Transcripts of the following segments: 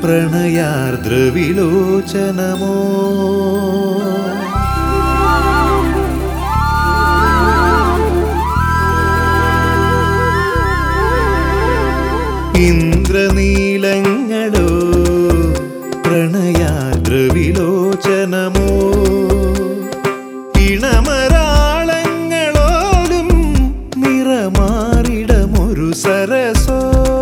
പ്രണയാർദ്രവിലോചനമോ ഇന്ദ്രനീലങ്ങളോ പ്രണയാർദ്രവിലോചനമോ ഇണമരാളങ്ങളോലും നിറമാറിടമൊരു സരസോ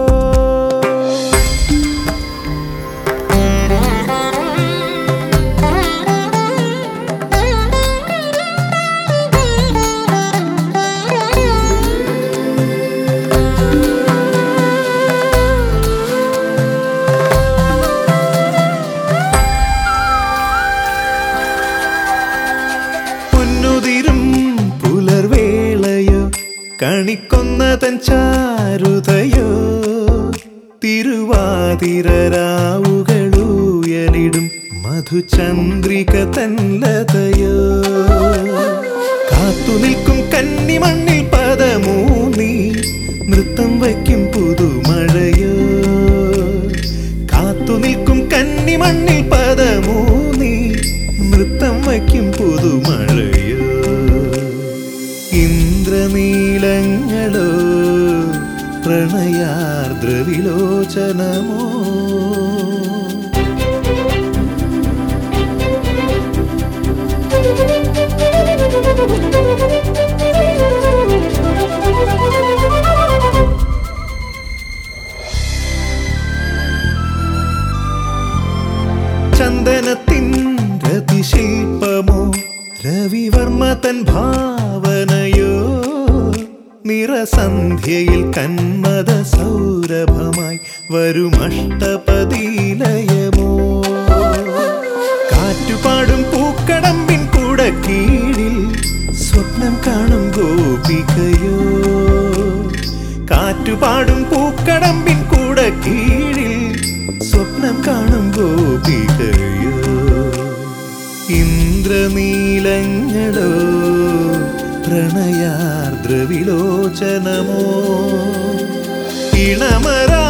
പൊന്നുതിരും പുലർവേളയോ കണിക്കൊന്ന തൻ ചാരുതയോ തിരുവാതിരരാവുകളുയലിടും മധുചന്ദ്രിക തൻലതയോ കാത്തുനിൽക്കും കന്നിമണ്ണിൽ പദമൂന്നി നൃത്തം വയ്ക്കും പുതുമഴയോ കാത്തുനിൽക്കും കന്നിമണ്ണിൽ പദമൂന്നി നൃത്തം വയ്ക്കും പുതുമഴയോ ഇന്ദ്രനീലങ്ങളോ പ്രണയാർദ്രവിലോചനമോ ചന്ദനത്തിൻ രതിശില്പമോ രവിവർമ്മ തൻ ഭാവനയോ നിറസന്ധ്യയിൽ കന്മത സൗരഭമായി വരും അഷ്ടപതിലയമോ കാറ്റുപാടും പൂക്കടമ്പിൻ കൂട കീഴിൽ സ്വപ്നം കാണും ഗോപികയോ കാറ്റുപാടും പൂക്കടമ്പിൻ കൂട കീഴിൽ സ്വപ്നം കാണും ഗോപികയോ ഇന്ദ്രനീലങ്ങളോ പ്രണയാർദ്രവിലോചനമോ ഇണമരാ